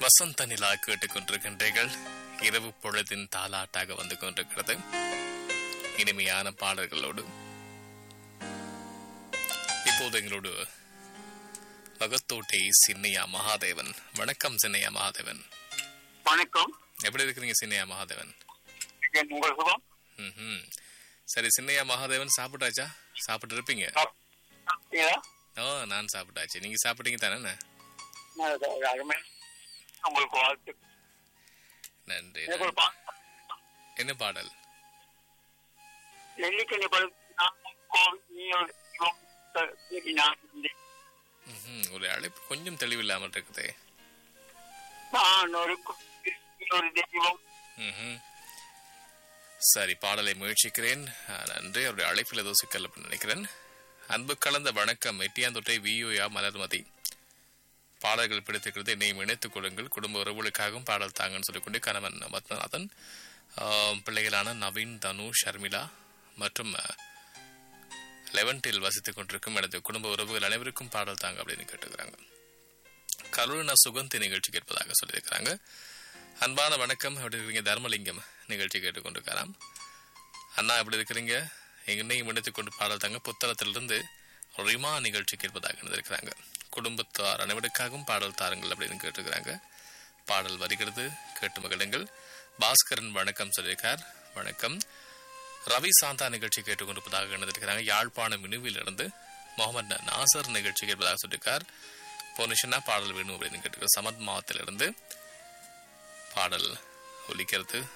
வசந்த நிலா கேட்டுக்கொண்டிருக்கின்றீர்கள் இரவு பொழுதின் தாலாட்டாக வந்து கொண்டிருக்கிறது இனிமையான பாடல்களோடு இப்போது எங்களோடு வகத்தோட்டை சின்னையா மகாதேவன் வணக்கம் சின்னையா மகாதேவன் வணக்கம் எப்படி இருக்கிறீங்க சின்னையா மகாதேவன் என் உங்கள் சுகம் ம் சரி சின்னையா மகாதேவன் சாப்பிட்டாச்சா சாப்பிட்டு இருப்பீங்க சாப்பிட்டீங்களா? ஓ நான் சாப்பிட்டாச்சு நீங்க சாப்பிட்டீங்க தானே நான் அது அருமை உங்களுக்கு வாழ்த்து நன்றி எனக்கு ஒரு பா- என்ன பாடல் நெல்லிக்கனி பழம் நான் கோவில், நீ ஒரு சிவம், த- சரி, நான் இருந்தேன். ம்ஹும். ஒரு அழைப்பு கொஞ்சம் தெளிவில்லாமல் இருக்குதே நான் ஒரு கோவில், நீ ஒரு தெய்வம் ம்ஹும். சரி பாடலை முயற்சிக்கிறேன் அஹ், நன்றி அவருடைய அழைப்பில் ஏதோ சிக்கல் அப்படின்னு நினைக்கிறேன் அன்பு கலந்த வணக்கம் எட்டியாந்தொட்டை வியூயா மலர்மதி பாடல்கள் பிடித்திருக்கிறது என்னையும் இணைத்துக் கொள்ளுங்கள் குடும்ப உறவுகளுக்காகவும் பாடல் தாங்கன்னு சொல்லிக்கொண்டு கணவன் மத்மநாதன் ஆஹ், பிள்ளைகளான நவீன் தனு ஷர்மிளா மற்றும் அஹ், லெவன்டில் வசித்துக் கொண்டிருக்கும் எனது குடும்ப உறவுகள் அனைவருக்கும் பாடல் தாங்க அப்படின்னு கேட்டுக்கிறாங்க கருணா சுகந்தி நிகழ்ச்சி கேட்பதாக சொல்லியிருக்கிறாங்க அன்பான வணக்கம் எப்படி இருக்கீங்க தர்மலிங்கம் நிகழ்ச்சி கேட்டுக்கொண்டிருக்காராம் அண்ணா எப்படி இருக்கிறீங்க என்னையும் இணைத்துக் கொண்டு பாடல் தாங்க புத்தகத்திலிருந்து ரிமா நிகழ்ச்சி கேட்பதாக இருந்திருக்கிறாங்க குடும்பத்தார் அனைவருக்காகவும் பாடல் தாருங்கள் அப்படின்னு கேட்டிருக்கிறாங்க பாடல் வருகிறது கேட்டு மகிழுங்கள் பாஸ்கரன் வணக்கம் சொல்லியிருக்கார் வணக்கம் ரவி சாந்தா நிகழ்ச்சி கேட்டுக்கொண்டிருப்பதாக இருந்திருக்கிறாங்க யாழ்ப்பாணம் இருந்து முகமது நாசர் நிகழ்ச்சி கேட்பதாக சொல்லியிருக்கார் போனிஷனா பாடல் வேணும் அப்படின்னு கேட்டிருக்கார் சமத் மாவட்டத்திலிருந்து பாடல் ஒலிக்கிறது